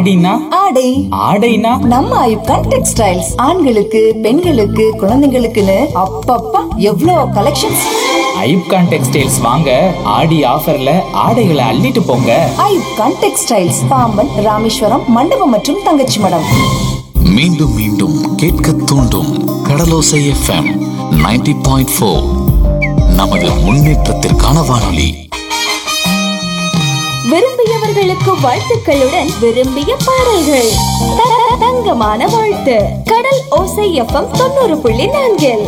ஆடினா ஆடை ஆடைனா நம்ம ஐப்கான் டெக்ஸ்டைல்ஸ் ஆண்களுக்கு பெண்களுக்கு குழந்தைங்களுக்குன்னு அப்பப்பா எவ்வளோ கலெக்ஷன்ஸ் ஐப்கான் டெக்ஸ்டைல்ஸ் வாங்க ஆடி ஆஃபர்ல ஆடைகளை அள்ளிட்டு போங்க ஐப்கான் டெக்ஸ்டைல்ஸ் பாம்பன் ராமேஸ்வரம் மண்டபம் மற்றும் தங்கச்சி மடம் மீண்டும் மீண்டும் கேட்க தூண்டும் கடலோசை எஃப்எம் 90.4 பாயிண்ட் ஃபோர் நமது முன்னேற்றத்திற்கான வானொலி விரும்பியவர்களுக்கு வாழ்த்துக்களுடன் விரும்பிய பாடல்கள் த- தங்கமான வாழ்த்து கடல் ஓசை எஃப்எம் தொண்ணூறு புள்ளி நான்கில்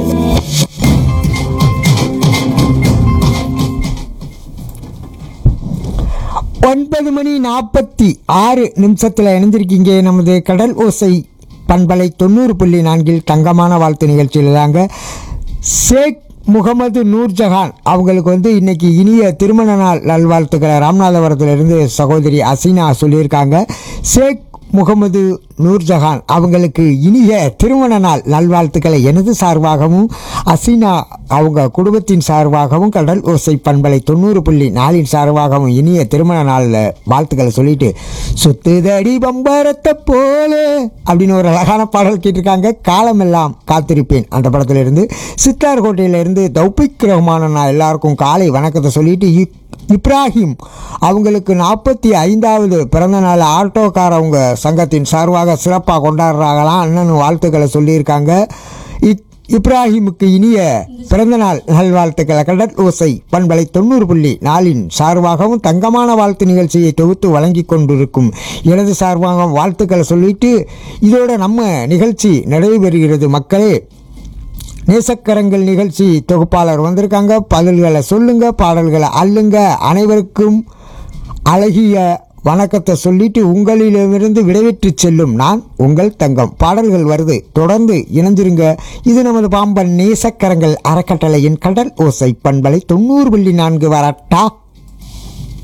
ஒன்பது மணி நாற்பத்தி ஆறு நிமிஷத்தில் இணைஞ்சிருக்கீங்க நமது கடல் ஓசை பண்பலை தொண்ணூறு புள்ளி நான்கில் தங்கமான வாழ்த்து நிகழ்ச்சியில் தாங்க ஷேக் முகமது நூர்ஜஹான் அவங்களுக்கு வந்து இன்னைக்கு இனிய திருமண நாள் நல்வாழ்த்துக்களை ராமநாதபுரத்திலிருந்து சகோதரி அசீனா சொல்லியிருக்காங்க ஷேக் முகமது நூர்ஜஹான் அவங்களுக்கு இனிய திருமண நாள் நல்வாழ்த்துக்களை எனது சார்பாகவும் அசீனா அவங்க குடும்பத்தின் சார்பாகவும் கடல் ஓசை பண்பலை தொண்ணூறு புள்ளி நாலின் சார்பாகவும் இனிய திருமண நாளில் வாழ்த்துக்களை சொல்லிட்டு சுத்துதடி பம்பரத்தை போல அப்படின்னு ஒரு அழகான பாடல் கேட்டிருக்காங்க காலமெல்லாம் காத்திருப்பேன் அந்த படத்திலிருந்து சித்தார் கோட்டையிலிருந்து தௌபிக் ரஹ்மான நான் எல்லாருக்கும் காலை வணக்கத்தை சொல்லிட்டு இ- இப்ராஹிம் அவங்களுக்கு நாற்பத்தி ஐந்தாவது பிறந்த நாள் ஆட்டோக்காரவங்க சங்கத்தின் சார்பாக சிறப்பாக கொண்டாடுறாங்களாம் அண்ணன் வாழ்த்துக்களை சொல்லியிருக்காங்க இ- இப்ராஹிமுக்கு இனிய பிறந்தநாள் நல்வாழ்த்துக்களை கடல் ஓசை பண்பலை தொண்ணூறு புள்ளி நாலின் சார்பாகவும் தங்கமான வாழ்த்து நிகழ்ச்சியை தொகுத்து வழங்கி கொண்டிருக்கும் எனது சார்பாக வாழ்த்துக்களை சொல்லிட்டு இதோட நம்ம நிகழ்ச்சி நடைபெறுகிறது மக்களே நேசக்கரங்கள் நிகழ்ச்சி தொகுப்பாளர் வந்திருக்காங்க பதில்களை சொல்லுங்க பாடல்களை அள்ளுங்க அனைவருக்கும் அழகிய வணக்கத்தை சொல்லிட்டு உங்களிடமிருந்து விடைபெற்று செல்லும் நான் உங்கள் தங்கம் பாடல்கள் வருது தொடர்ந்து இணைஞ்சிருங்க இது நமது பாம்பன் நேசக்கரங்கள் அறக்கட்டளையின் கடல் ஓசை பண்பலை தொண்ணூறு புள்ளி நான்கு வரட்டா